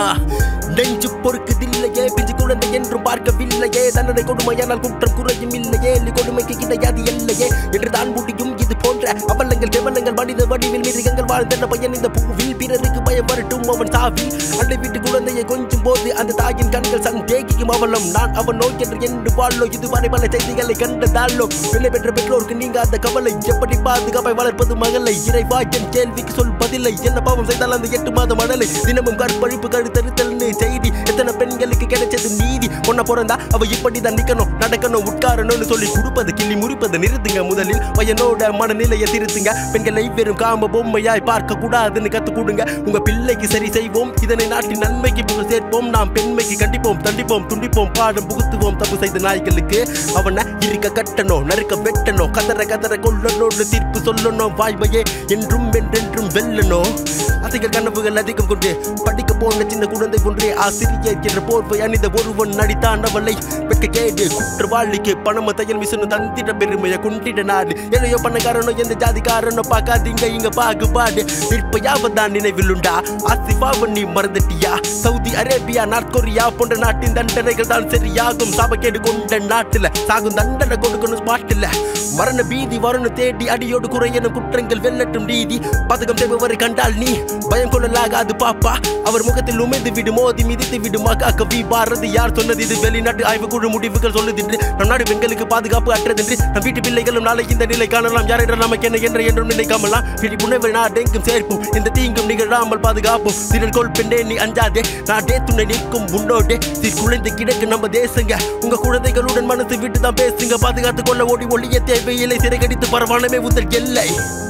நெஞ்சு பொறுக்குதில்லையே பிஞ்சு குழந்தை என்றும் பார்க்கவில்லையே தண்டனை கொடுமையானால் குற்றம் குறையும் இல்லையே நீ கொடுமைக்கு கிடையாது எல்லையே என்று தான் முடியும் இது போன்ற அவலங்கள் கேவலங்கள் மனித வடிவில் மிருகங்கள் வாழ்ந்த பையன் இந்த பூவில் பிறருக்கு பயம் வரட்டும் அவன் சாவி அண்டை வீட்டு குழந்தையை கொஞ்சும் போது அந்த தாயின் கண்கள் சந்தேகிக்கும் அவலம் நான் அவன் நோய் என்று என்று வாழோ இதுவரை பல செய்திகளை கண்டதாலோ பிள்ளை பெற்ற பெற்றோருக்கு நீங்க அந்த கவலை எப்படி பாதுகாப்பை வளர்ப்பது மகளை இறைவா என் கேள்விக்கு சொல் பதிலை என்ன பாவம் செய்தால் அந்த எட்டு மாத மடலை தினமும் கற்பழிப்பு கழுத்தறுத்தல்னு செய்தி எத்தனை பெண்களுக்கு கிடைச்சது நீதி பொண்ண பிறந்தா அவ இப்படிதான் நிக்கணும் நடக்கணும் உட்காரணும்னு சொல்லி கொடுப்பது கிள்ளி முறிப்பது நிறுத்துங்க முதலில் பையனோட மனநிலையை திருத்துங்க பெண்களை வெறும் காம பொம்மையாய் பார்க்க கூடாதுன்னு கத்து கொடுங்க உங்க பிள்ளைக்கு சரி செய்வோம் இதனை நாட்டின் நன்மைக்கு புகழ் சேர்ப்போம் நாம் பெண்மைக்கு கண்டிப்போம் தண்டிப்போம் துண்டிப்போம் பாடம் புகுத்துவோம் தப்பு செய்த நாய்களுக்கு அவனை இருக்க கட்டணும் நறுக்க வெட்டணும் கதற கதற கொல்லணும் தீர்ப்பு சொல்லணும் வாய்மையே என்றும் என்றென்றும் வெல்லணும் அதிக கனவுகள் அதிகம் கொண்டு படிக்க போன சின்ன குழந்தை ஒன்றே ஆசிரியர் என்ற போர்வை அணிந்த ஒருவன் நடித்தான் அவளை வெட்க கேடு குற்றவாளிக்கு பணம தையல் மிஷினு தந்திட பெருமையை குண்டிட நாடு எதையோ பண்ணக்காரனோ எந்த ஜாதிக்காரனோ பார்க்காதீங்க இங்க பாகுபாடு நிற்பயாவதான் நினைவில் உண்டா ஆசிஃபாவன் நீ மறந்துட்டியா சவுதி அரேபியா நார்த் கொரியா போன்ற நாட்டின் தண்டனைகள் தான் சரியாகும் சாபக்கேடு கொண்ட நாட்டுல சாகும் தண்டனை கொடுக்கணும் ஸ்பாட்டில் மரண பீதி வரணும் தேடி அடியோடு குறையணும் குற்றங்கள் வெல்லட்டும் நீதி பதகம் செய்பவரை கண்டால் நீ பயம் கொள்ளலாகாது பாப்பா அவர் முகத்தில் உமைந்து விடு மோதி மிதித்து விடு மகா கவி பாரதி யார் சொன்னது இது வெளிநாட்டு ஆய்வுக்குழு முடிவுகள் சொல்லுதென்று நம் நாடு பெண்களுக்கு பாதுகாப்பு அற்றதென்று நம் வீட்டு பிள்ளைகளும் நாளை இந்த நிலை காணலாம் யாரிடம் நமக்கு என்ன என்ற என்றும் நினைக்காமலாம் விழிப்புணர்வை நாடெங்கும் சேர்ப்போம் இந்த தீங்கும் நிகழாமல் பாதுகாப்போம் திறன் கோல் பெண்ணே நீ அஞ்சாதே நாடே துணை நிற்கும் உன்னோடே சீர் குழந்தை கிடக்கு நம்ம தேசங்க உங்க குழந்தைகளுடன் மனசு விட்டு தான் பேசுங்க பாதுகாத்து கொள்ள ஓடி ஒளிய தேவையில்லை சிறைகடித்து பரவானமே உந்தல் எல்லை